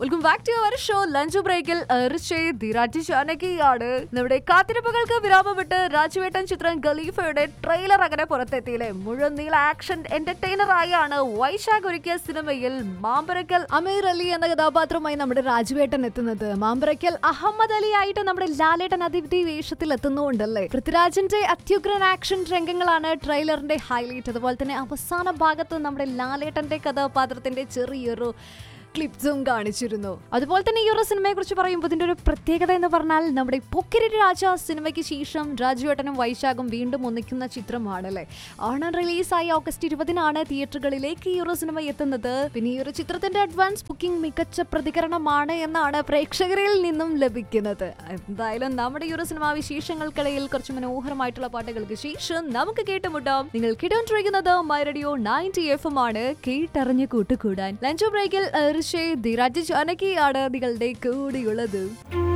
welcome back to our show lunch ബ്രേക്കിൽ ധിരാജ് ജാനകിയാണ് നമ്മുടെ കാത്തിരിപ്പുകൾക്ക് വിരാമമിട്ട് രാജുവേട്ടൻ ചിത്രം ഖലീഫയുടെ ട്രെയിലർ അങ്ങനെ പുറത്തെത്തിയില്ലേ മുഴുവൻ നീള ആക്ഷൻ എന്റർടൈനർ ആയാണ് വൈശാഖ് ഒരുക്കിയ സിനിമയിൽ മാമ്പരക്കൽ അമീർ അലി എന്ന കഥാപാത്രവുമായി നമ്മുടെ രാജുവേട്ടൻ എത്തുന്നത് മാമ്പരക്കൽ അഹമ്മദ് അലി ആയിട്ട് നമ്മുടെ ലാലേട്ടൻ അതിഥി വേഷത്തിൽ എത്തുന്നുണ്ടല്ലേ പൃഥ്വിരാജിന്റെ അത്യുഗ്രൻ ആക്ഷൻ രംഗങ്ങളാണ് ട്രെയിലറിന്റെ ഹൈലൈറ്റ് അതുപോലെ തന്നെ അവസാന ഭാഗത്ത് നമ്മുടെ ലാലേട്ടന്റെ കഥാപാത്രത്തിന്റെ ചെറിയൊരു ക്ലിപ്സും കാണിച്ചിരുന്നു അതുപോലെ തന്നെ ഈ ഒരു സിനിമയെ കുറിച്ച് പറയുമ്പോൾ ഇതിന്റെ ഒരു പ്രത്യേകത എന്ന് പറഞ്ഞാൽ നമ്മുടെ പൊക്കിരി രാജ സിനിമയ്ക്ക് ശേഷം രാജുവേട്ടനും വൈശാഖും വീണ്ടും ഒന്നിക്കുന്ന ചിത്രമാണല്ലേ ഓണം റിലീസായി ഓഗസ്റ്റ് ഇരുപതിനാണ് തിയേറ്ററുകളിലേക്ക് ഈ ഒരു സിനിമ എത്തുന്നത് പിന്നെ ഈ ഒരു ചിത്രത്തിന്റെ അഡ്വാൻസ് ബുക്കിംഗ് മികച്ച പ്രതികരണമാണ് എന്നാണ് പ്രേക്ഷകരിൽ നിന്നും ലഭിക്കുന്നത് എന്തായാലും നമ്മുടെ ഈ ഒരു സിനിമാ വിശേഷങ്ങൾക്കിടയിൽ കുറച്ച് മനോഹരമായിട്ടുള്ള പാട്ടുകൾക്ക് ശേഷം നമുക്ക് കേട്ടുമുട്ടാം നിങ്ങൾ കേട്ടുകൊണ്ടിരിക്കുന്നത് my radio ninety F M ആണ് കേട്ടറിഞ്ഞ് കൂട്ടുകൂടാൻ ലഞ്ച് ബ്രേക്കിൽ ഋഷേ ധിരാജ് ജാനകിയാണ് നിങ്ങളുടെ കൂടെയുള്ളത്